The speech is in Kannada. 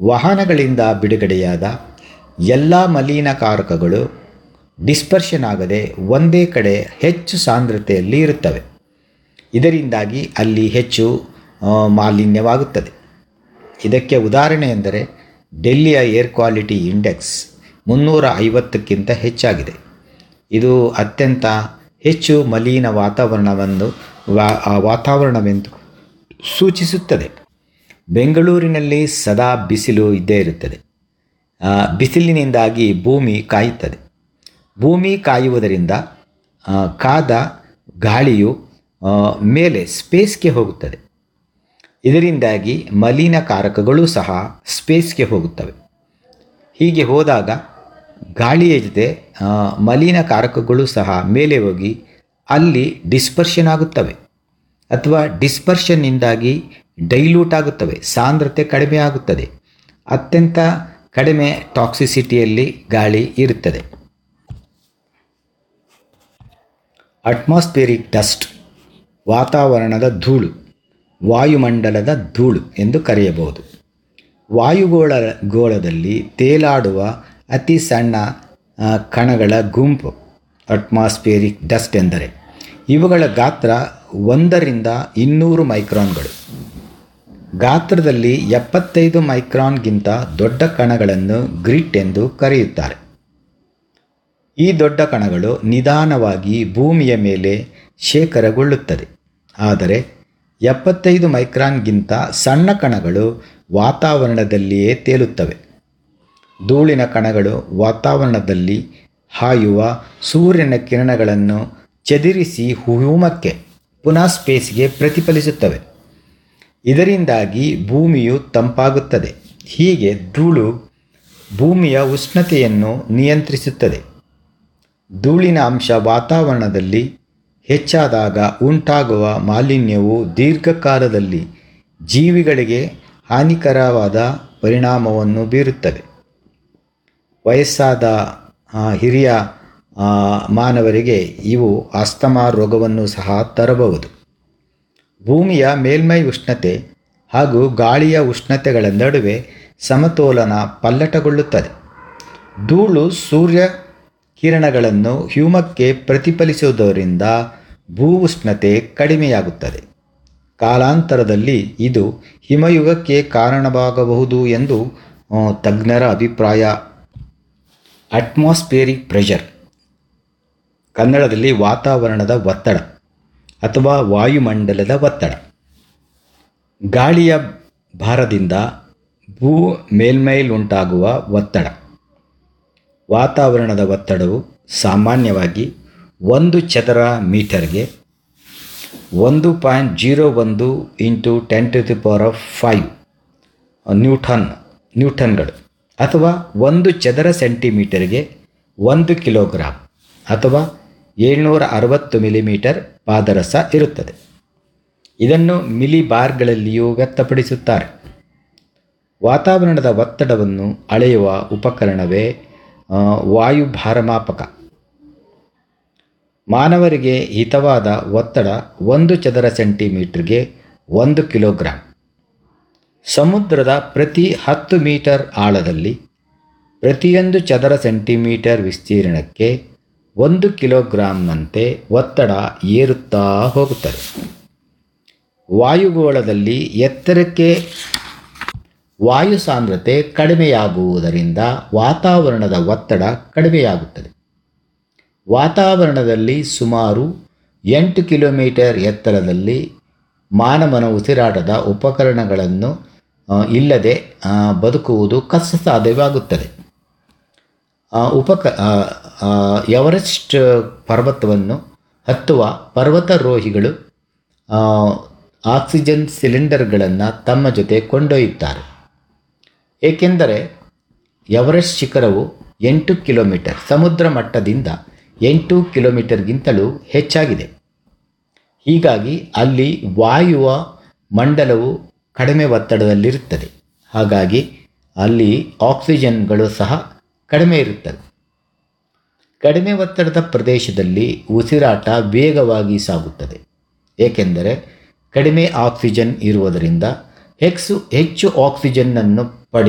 ವಾಹನಗಳಿಂದ ಬಿಡುಗಡೆಯಾದ ಎಲ್ಲ ಮಲಿನಕಾರಕಗಳು ಡಿಸ್ಪರ್ಷನ್ ಆಗದೆ ಒಂದೇ ಕಡೆ ಹೆಚ್ಚು ಸಾಂದ್ರತೆಯಲ್ಲಿ ಇರುತ್ತವೆ ಇದರಿಂದಾಗಿ ಅಲ್ಲಿ ಹೆಚ್ಚು ಆ, ಮಾಲಿನ್ಯವಾಗುತ್ತದೆ ಇದಕ್ಕೆ ಉದಾಹರಣೆ ಎಂದರೆ ಡೆಲ್ಲಿಯ ಏರ್ ಕ್ವಾಲಿಟಿ ಇಂಡೆಕ್ಸ್ ಮುನ್ನೂರ ಐವತ್ತಕ್ಕಿಂತ ಹೆಚ್ಚಾಗಿದೆ ಇದು ಅತ್ಯಂತ ಹೆಚ್ಚು ಮಲಿನ ವಾತಾವರಣವನ್ನು ವಾ ಆ ವಾತಾವರಣವೆಂದು ಸೂಚಿಸುತ್ತದೆ ಬೆಂಗಳೂರಿನಲ್ಲಿ ಸದಾ ಬಿಸಿಲು ಇದ್ದೇ ಇರುತ್ತದೆ ಆ, ಬಿಸಿಲಿನಿಂದಾಗಿ ಭೂಮಿ ಕಾಯುತ್ತದೆ ಭೂಮಿ ಕಾಯುವುದರಿಂದ ಆ, ಕಾದ ಗಾಳಿಯು ಆ, ಮೇಲೆ ಸ್ಪೇಸ್ಗೆ ಹೋಗುತ್ತದೆ ಇದರಿಂದಾಗಿ ಮಲಿನಕಾರಕಗಳು ಸಹ ಸ್ಪೇಸ್ಗೆ ಹೋಗುತ್ತವೆ ಹೀಗೆ ಹೋದಾಗ ಗಾಳಿಯ ಜೊತೆ ಆ, ಮಲಿನಕಾರಕಗಳು ಸಹ ಮೇಲೆ ಹೋಗಿ ಅಲ್ಲಿ ಡಿಸ್ಪರ್ಷನ್ ಆಗುತ್ತವೆ ಅಥವಾ ಡಿಸ್ಪರ್ಷನ್ನಿಂದಾಗಿ ಡೈಲ್ಯೂಟ್ ಆಗುತ್ತವೆ ಸಾಂದ್ರತೆ ಕಡಿಮೆ ಆಗುತ್ತದೆ ಅತ್ಯಂತ ಕಡಿಮೆ ಟಾಕ್ಸಿಸಿಟಿಯಲ್ಲಿ ಗಾಳಿ ಇರುತ್ತದೆ ಅಟ್ಮಾಸ್ಫಿಯರಿಕ್ ಡಸ್ಟ್ ವಾತಾವರಣದ ಧೂಳು ವಾಯುಮಂಡಲದ ಧೂಳು ಎಂದು ಕರೆಯಬಹುದು ವಾಯುಗೋಳ ಗೋಳದಲ್ಲಿ ತೇಲಾಡುವ ಅತಿ ಸಣ್ಣ ಆ, ಕಣಗಳ ಗುಂಪು ಅಟ್ಮಾಸ್ಫಿಯರಿಕ್ ಡಸ್ಟ್ ಎಂದರೆ ಇವುಗಳ ಗಾತ್ರ ಒಂದರಿಂದ ಇನ್ನೂರು ಮೈಕ್ರಾನ್ಗಳು ಗಾತ್ರದಲ್ಲಿ ಎಪ್ಪತ್ತೈದು ಮೈಕ್ರಾನ್ಗಿಂತ ದೊಡ್ಡ ಕಣಗಳನ್ನು ಗ್ರಿಟ್ ಎಂದು ಕರೆಯುತ್ತಾರೆ ಈ ದೊಡ್ಡ ಕಣಗಳು ನಿಧಾನವಾಗಿ ಭೂಮಿಯ ಮೇಲೆ ಶೇಖರಗೊಳ್ಳುತ್ತದೆ ಆದರೆ ಎಪ್ಪತ್ತೈದು ಮೈಕ್ರಾನ್ಗಿಂತ ಸಣ್ಣ ಕಣಗಳು ವಾತಾವರಣದಲ್ಲಿಯೇ ತೇಲುತ್ತವೆ ಧೂಳಿನ ಕಣಗಳು ವಾತಾವರಣದಲ್ಲಿ ಹಾಯುವ ಸೂರ್ಯನ ಕಿರಣಗಳನ್ನು ಚದುರಿಸಿ ಹ್ಯೂಮಕ್ಕೆ ಪುನಃ ಸ್ಪೇಸ್ಗೆ ಪ್ರತಿಫಲಿಸುತ್ತವೆ ಇದರಿಂದಾಗಿ ಭೂಮಿಯು ತಂಪಾಗುತ್ತದೆ ಹೀಗೆ ಧೂಳು ಭೂಮಿಯ ಉಷ್ಣತೆಯನ್ನು ನಿಯಂತ್ರಿಸುತ್ತದೆ ಧೂಳಿನ ಅಂಶ ವಾತಾವರಣದಲ್ಲಿ ಹೆಚ್ಚಾದಾಗ ಉಂಟಾಗುವ ಮಾಲಿನ್ಯವು ದೀರ್ಘಕಾಲದಲ್ಲಿ ಜೀವಿಗಳಿಗೆ ಹಾನಿಕರವಾದ ಪರಿಣಾಮವನ್ನು ಬೀರುತ್ತವೆ ವಯಸ್ಸಾದ ಆ, ಹಿರಿಯ ಆ, ಮಾನವರಿಗೆ ಇವು ಆಸ್ತಮಾ ರೋಗವನ್ನು ಸಹ ತರಬಹುದು ಭೂಮಿಯ ಮೇಲ್ಮೈ ಉಷ್ಣತೆ ಹಾಗೂ ಗಾಳಿಯ ಉಷ್ಣತೆಗಳ ನಡುವೆ ಸಮತೋಲನ ಪಲ್ಲಟಗೊಳ್ಳುತ್ತದೆ ಧೂಳು ಸೂರ್ಯ ಕಿರಣಗಳನ್ನು ಹ್ಯೂಮಕ್ಕೆ ಪ್ರತಿಫಲಿಸುವುದರಿಂದ ಭೂ ಉಷ್ಣತೆ ಕಡಿಮೆಯಾಗುತ್ತದೆ ಕಾಲಾಂತರದಲ್ಲಿ ಇದು ಹಿಮಯುಗಕ್ಕೆ ಕಾರಣವಾಗಬಹುದು ಎಂದು ಆ, ತಜ್ಞರ ಅಭಿಪ್ರಾಯ ಅಟ್ಮಾಸ್ಫಿಯರಿಕ್ ಪ್ರೆಷರ್ ಕನ್ನಡದಲ್ಲಿ ವಾತಾವರಣದ ಒತ್ತಡ ಅಥವಾ ವಾಯುಮಂಡಲದ ಒತ್ತಡ ಗಾಳಿಯ ಭಾರದಿಂದ ಭೂ ಮೇಲ್ಮೈಲುಂಟಾಗುವ ಒತ್ತಡ ವಾತಾವರಣದ ಒತ್ತಡವು ಸಾಮಾನ್ಯವಾಗಿ ಒಂದು ಚದರ ಮೀಟರ್ಗೆ ಒಂದು ಪಾಯಿಂಟ್ ಜೀರೋ ಒಂದು into ten to the power of five newton ನ್ಯೂಟನ್ಗಳು ಅಥವಾ ಒಂದು ಚದರ ಸೆಂಟಿಮೀಟರ್ಗೆ ಒಂದು ಕಿಲೋಗ್ರಾಮ್ ಅಥವಾ ಏಳ್ನೂರ ಅರವತ್ತು ಮಿಲಿಮೀಟರ್ ಪಾದರಸ ಇರುತ್ತದೆ ಇದನ್ನು ಮಿಲಿ ಬಾರ್ಗಳಲ್ಲಿಯೂ ವ್ಯಕ್ತಪಡಿಸುತ್ತಾರೆ ವಾತಾವರಣದ ಒತ್ತಡವನ್ನು ಅಳೆಯುವ ಉಪಕರಣವೇ ಆ, ವಾಯು ಭಾರಮಾಪಕ ಮಾನವರಿಗೆ ಹಿತವಾದ ಒತ್ತಡ ಒಂದು ಚದರ ಸೆಂಟಿಮೀಟರ್ಗೆ ಒಂದು ಕಿಲೋಗ್ರಾಂ ಸಮುದ್ರದ ಪ್ರತಿ ಹತ್ತು ಮೀಟರ್ ಆಳದಲ್ಲಿ ಪ್ರತಿಯೊಂದು ಚದರ ಸೆಂಟಿಮೀಟರ್ ವಿಸ್ತೀರ್ಣಕ್ಕೆ ಒಂದು ಕಿಲೋಗ್ರಾಂನಂತೆ ಒತ್ತಡ ಏರುತ್ತಾ ಹೋಗುತ್ತದೆ ವಾಯುಗೋಳದಲ್ಲಿ ಎತ್ತರಕ್ಕೆ ವಾಯು ಸಾಂದ್ರತೆ ಕಡಿಮೆಯಾಗುವುದರಿಂದ ವಾತಾವರಣದ ಒತ್ತಡ ಕಡಿಮೆಯಾಗುತ್ತದೆ ವಾತಾವರಣದಲ್ಲಿ ಸುಮಾರು ಎಂಟು ಕಿಲೋಮೀಟರ್ ಎತ್ತರದಲ್ಲಿ ಮಾನವನ ಉಸಿರಾಟದ ಉಪಕರಣಗಳನ್ನು ಆ, ಇಲ್ಲದೆ ಆ, ಬದುಕುವುದು ಕಷ್ಟ ಸಾಧ್ಯವಾಗುತ್ತದೆ ಆ, ಉಪಕ ಆ, ಆ, ಎವರೆಸ್ಟ್ ಪರ್ವತವನ್ನು ಹತ್ತುವ ಪರ್ವತಾರೋಹಿಗಳು ಆ, ಆಕ್ಸಿಜನ್ ಸಿಲಿಂಡರ್ಗಳನ್ನು ತಮ್ಮ ಜೊತೆ ಕೊಂಡೊಯ್ಯುತ್ತಾರೆ ಏಕೆಂದರೆ ಎವರೆಸ್ಟ್ ಶಿಖರವು ಎಂಟು ಕಿಲೋಮೀಟರ್ ಸಮುದ್ರ ಮಟ್ಟದಿಂದ ಎಂಟು ಕಿಲೋಮೀಟರ್ಗಿಂತಲೂ ಹೆಚ್ಚಾಗಿದೆ ಹೀಗಾಗಿ ಅಲ್ಲಿ ವಾಯುವ ಮಂಡಲವು ಕಡಿಮೆ ಒತ್ತಡದಲ್ಲಿರುತ್ತದೆ ಹಾಗಾಗಿ ಅಲ್ಲಿ ಆಕ್ಸಿಜನ್ಗಳು ಸಹ ಕಡಿಮೆ ಇರುತ್ತವೆ ಕಡಿಮೆ ಒತ್ತಡದ ಪ್ರದೇಶದಲ್ಲಿ ಉಸಿರಾಟ ವೇಗವಾಗಿ ಸಾಗುತ್ತದೆ ಏಕೆಂದರೆ ಕಡಿಮೆ ಆಕ್ಸಿಜನ್ ಇರುವುದರಿಂದ ಹೆಚ್ಚು ಹೆಚ್ಚು ಆಕ್ಸಿಜನ್ನನ್ನು ಪಡೆ